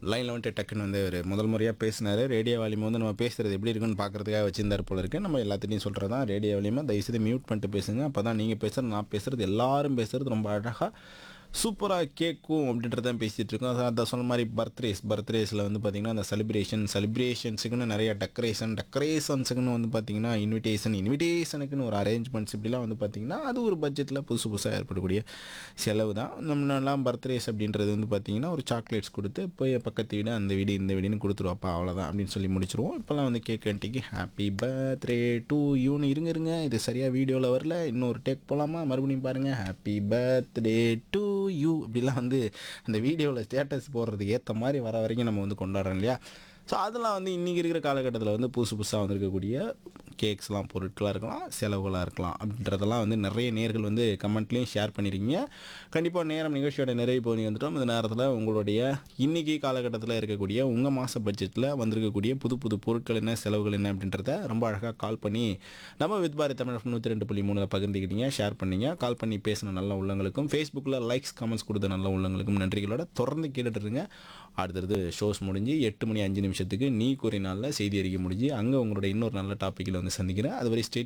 லைனில் வந்துட்டு டக்குன்னு வந்து ஒரு முதல் முறையாக பேசினார் ரேடியோ வால்யூம் வந்து நம்ம பேசுகிறது எப்படி இருக்குன்னு பார்க்குறதுக்காக வச்சிருந்தார் போல இருக்கு நம்ம எல்லாத்தையும் சொல்கிறது தான் ரேடியோ வால்யூமை தயவுசெய்து மியூட் பண்ணிட்டு பேசுங்க அப்போ தான் நீங்கள் பேசுகிறது நான் பேசுகிறது எல்லாரும் பேசுகிறது ரொம்ப அழகாக சூப்பராக கேட்கும் அப்படின்றத தான் பேசிகிட்டு இருக்கோம் அதான் அதான் சொன்ன மாதிரி பர்த்டேஸ் பர்த்டேஸில் வந்து பார்த்திங்கன்னா அந்த செலிப்ரேஷன் செலிப்ரேஷன்ஸுக்குன்னு நிறைய டெக்கரேஷன் டெக்கரேஷன்ஸுக்குன்னு வந்து பார்த்திங்கன்னா இன்விடேஷன் இன்விடேஷனுக்குன்னு ஒரு அரேஞ்ச்மெண்ட்ஸ் இப்படிலாம் வந்து பார்த்திங்கன்னா அது ஒரு பட்ஜெட்டில் புதுசு புதுசாக ஏற்படக்கூடிய செலவு தான் நம்மளாம் பர்த்டேஸ் அப்படின்றது வந்து பார்த்திங்கன்னா ஒரு சாக்லேட்ஸ் கொடுத்து போய் பக்கத்து வீடு அந்த வீடு இந்த வீடுன்னு கொடுத்துருவாப்பா அவ்வளோதான் அப்படின்னு சொல்லி முடிச்சிருவோம் இப்போல்லாம் வந்து கேக் கண்டிக்கு ஹாப்பி பர்த்டே டூ யூன்னு இருங்க இருங்க இது சரியாக வீடியோவில் வரல இன்னொரு டேக் போகலாமா மறுபடியும் பாருங்கள் ஹாப்பி பர்த்டே டு யூ இப்படிலாம் வந்து அந்த வீடியோவில் ஸ்டேட்டஸ் போடுறதுக்கு ஏற்ற மாதிரி வர வரைக்கும் நம்ம வந்து கொண்டாடுறோம் இல்லையா ஸோ அதெல்லாம் வந்து இன்றைக்கி இருக்கிற காலகட்டத்தில் வந்து புதுசு புதுசாக வந்திருக்கக்கூடிய கேக்ஸ்லாம் பொருட்களாக இருக்கலாம் செலவுகளாக இருக்கலாம் அப்படின்றதெல்லாம் வந்து நிறைய நேர்கள் வந்து கமெண்ட்லேயும் ஷேர் பண்ணியிருக்கீங்க கண்டிப்பாக நேரம் நிகழ்ச்சியோட நிறைவு பகுதி வந்துட்டோம் இந்த நேரத்தில் உங்களுடைய இன்றைக்கி காலகட்டத்தில் இருக்கக்கூடிய உங்கள் மாத பட்ஜெட்டில் வந்திருக்கக்கூடிய புது புது பொருட்கள் என்ன செலவுகள் என்ன அப்படின்றத ரொம்ப அழகாக கால் பண்ணி நம்ம வித் பாரத் தமிழ் நூற்றி ரெண்டு புள்ளி மூணில் பகிர்ந்துக்கிட்டீங்க ஷேர் பண்ணீங்க கால் பண்ணி பேசின நல்ல உள்ளங்களுக்கும் ஃபேஸ்புக்கில் லைக்ஸ் கமெண்ட்ஸ் கொடுத்த நல்ல உள்ளங்களுக்கும் நன்றிகளோட தொடர்ந்து கேட்டுட்டு இருங்க அடுத்தது ஷோஸ் முடிஞ்சு எட்டு மணி அஞ்சு நிமிஷத்துக்கு நீ கூறிய நாளில் செய்தி அறிக்கை முடிஞ்சு அங்கே உங்களோட இன்னொரு நல்ல டாப்பிக்கில் வந்து சந்திக்கிறேன் அதுவரை ஸ்டேட்